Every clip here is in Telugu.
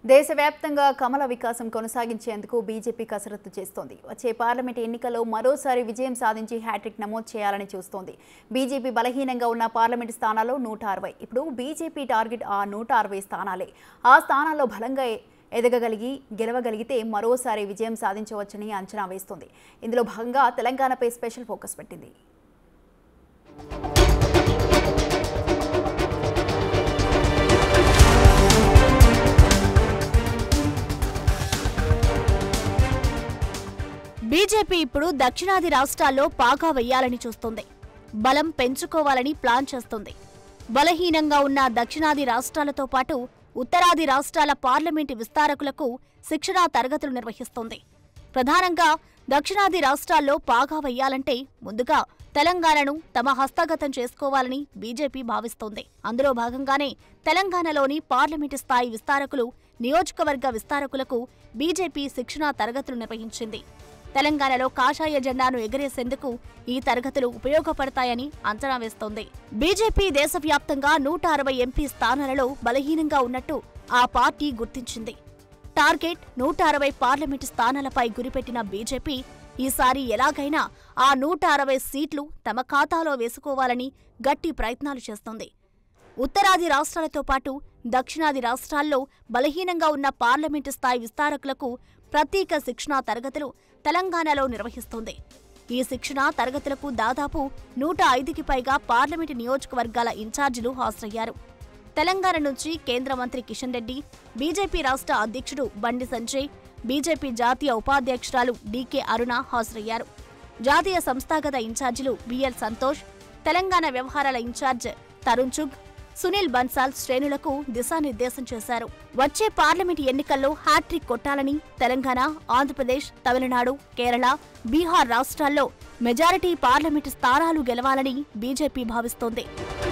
దేశవ్యాప్తంగా కమల వికాసం కొనసాగించేందుకు బీజేపీ కసరత్తు చేస్తోంది వచ్చే పార్లమెంట్ ఎన్నికల్లో మరోసారి విజయం సాధించి హ్యాట్రిక్ నమోదు చేయాలని చూస్తోంది బీజేపీ బలహీనంగా ఉన్న పార్లమెంట్ స్థానాల్లో నూట అరవై ఇప్పుడు బీజేపీ టార్గెట్ ఆ నూట అరవై స్థానాలే ఆ స్థానాల్లో బలంగా ఎదగగలిగి గెలవగలిగితే మరోసారి విజయం సాధించవచ్చని అంచనా వేస్తోంది ఇందులో భాగంగా తెలంగాణపై స్పెషల్ ఫోకస్ పెట్టింది బీజేపీ ఇప్పుడు దక్షిణాది రాష్ట్రాల్లో పాగా వెయ్యాలని చూస్తుంది బలం పెంచుకోవాలని ప్లాన్ చేస్తుంది బలహీనంగా ఉన్న దక్షిణాది రాష్ట్రాలతో పాటు ఉత్తరాది రాష్ట్రాల పార్లమెంటు విస్తారకులకు శిక్షణా తరగతులు నిర్వహిస్తోంది ప్రధానంగా దక్షిణాది రాష్ట్రాల్లో పాగా వెయ్యాలంటే ముందుగా తెలంగాణను తమ హస్తగతం చేసుకోవాలని బీజేపీ భావిస్తోంది అందులో భాగంగానే తెలంగాణలోని పార్లమెంటు స్థాయి విస్తారకులు నియోజకవర్గ విస్తారకులకు బీజేపీ శిక్షణా తరగతులు నిర్వహించింది తెలంగాణలో కాషాయ జెండాను ఎగరేసేందుకు ఈ తరగతులు ఉపయోగపడతాయని అంచనా వేస్తోంది బీజేపీ దేశవ్యాప్తంగా నూట అరవై ఎంపీ స్థానాలలో బలహీనంగా ఉన్నట్టు ఆ పార్టీ గుర్తించింది టార్గెట్ నూట అరవై పార్లమెంటు స్థానాలపై గురిపెట్టిన బీజేపీ ఈసారి ఎలాగైనా ఆ నూట అరవై సీట్లు తమ ఖాతాలో వేసుకోవాలని గట్టి ప్రయత్నాలు చేస్తోంది ఉత్తరాది రాష్ట్రాలతో పాటు దక్షిణాది రాష్ట్రాల్లో బలహీనంగా ఉన్న పార్లమెంటు స్థాయి విస్తారకులకు ప్రత్యేక శిక్షణా తరగతులు తెలంగాణలో నిర్వహిస్తోంది ఈ శిక్షణా తరగతులకు దాదాపు నూట ఐదుకి పైగా పార్లమెంటు నియోజకవర్గాల ఇన్ఛార్జీలు హాజరయ్యారు తెలంగాణ నుంచి కేంద్ర మంత్రి కిషన్ రెడ్డి బీజేపీ రాష్ట్ర అధ్యక్షుడు బండి సంజయ్ బీజేపీ జాతీయ ఉపాధ్యక్షురాలు డీకే అరుణ హాజరయ్యారు జాతీయ సంస్థాగత ఇన్ఛార్జీలు బిఎల్ సంతోష్ తెలంగాణ వ్యవహారాల ఇన్ఛార్జ్ తరుణ్ చుగ్ సునీల్ బన్సాల్ శ్రేణులకు దిశానిర్దేశం చేశారు వచ్చే పార్లమెంట్ ఎన్నికల్లో హ్యాట్రిక్ కొట్టాలని తెలంగాణ ఆంధ్రప్రదేశ్ తమిళనాడు కేరళ బీహార్ రాష్ట్రాల్లో మెజారిటీ పార్లమెంటు స్థానాలు గెలవాలని బీజేపీ భావిస్తోంది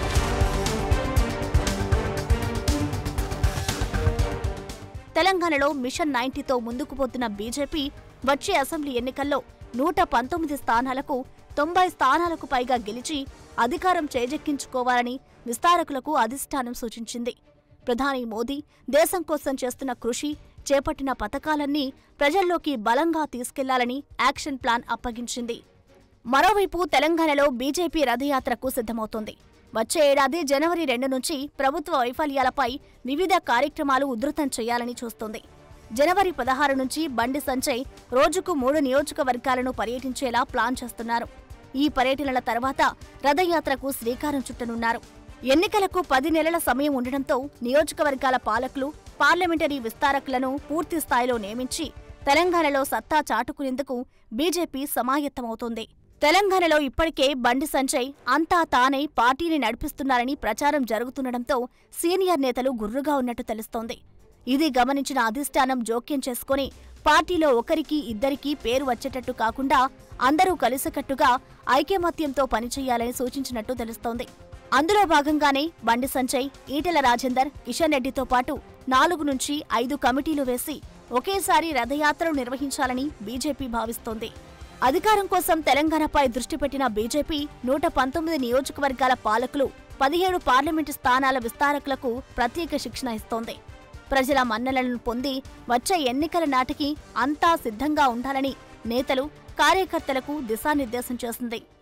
తెలంగాణలో మిషన్ నైన్టీతో ముందుకు పోతున్న బీజేపీ వచ్చే అసెంబ్లీ ఎన్నికల్లో నూట పంతొమ్మిది స్థానాలకు తొంభై స్థానాలకు పైగా గెలిచి అధికారం చేజెక్కించుకోవాలని విస్తారకులకు అధిష్టానం సూచించింది ప్రధాని మోదీ దేశం కోసం చేస్తున్న కృషి చేపట్టిన పథకాలన్నీ ప్రజల్లోకి బలంగా తీసుకెళ్లాలని యాక్షన్ ప్లాన్ అప్పగించింది మరోవైపు తెలంగాణలో బీజేపీ రథయాత్రకు సిద్ధమవుతోంది వచ్చే ఏడాది జనవరి రెండు నుంచి ప్రభుత్వ వైఫల్యాలపై వివిధ కార్యక్రమాలు ఉధృతం చేయాలని చూస్తోంది జనవరి పదహారు నుంచి బండి సంజయ్ రోజుకు మూడు నియోజకవర్గాలను పర్యటించేలా ప్లాన్ చేస్తున్నారు ఈ పర్యటనల తర్వాత రథయాత్రకు శ్రీకారం చుట్టనున్నారు ఎన్నికలకు పది నెలల సమయం ఉండడంతో నియోజకవర్గాల పాలకులు పార్లమెంటరీ విస్తారకులను పూర్తి స్థాయిలో నియమించి తెలంగాణలో సత్తా చాటుకునేందుకు బీజేపీ సమాయత్తమవుతోంది తెలంగాణలో ఇప్పటికే బండి సంజయ్ అంతా తానే పార్టీని నడిపిస్తున్నారని ప్రచారం జరుగుతుండటంతో సీనియర్ నేతలు గుర్రుగా ఉన్నట్టు తెలుస్తోంది ఇది గమనించిన అధిష్టానం జోక్యం చేసుకుని పార్టీలో ఒకరికి ఇద్దరికి పేరు వచ్చేటట్టు కాకుండా అందరూ కలిసికట్టుగా ఐకమత్యంతో పనిచేయాలని సూచించినట్టు తెలుస్తోంది అందులో భాగంగానే బండి సంజయ్ ఈటెల రాజేందర్ కిషన్ రెడ్డితో పాటు నాలుగు నుంచి ఐదు కమిటీలు వేసి ఒకేసారి రథయాత్రలు నిర్వహించాలని బీజేపీ భావిస్తోంది అధికారం కోసం తెలంగాణపై దృష్టి పెట్టిన బీజేపీ నూట పంతొమ్మిది నియోజకవర్గాల పాలకులు పదిహేడు పార్లమెంటు స్థానాల విస్తారకులకు ప్రత్యేక శిక్షణ ఇస్తోంది ప్రజల మన్నలను పొంది వచ్చే ఎన్నికల నాటికి అంతా సిద్ధంగా ఉండాలని నేతలు కార్యకర్తలకు దిశానిర్దేశం చేసింది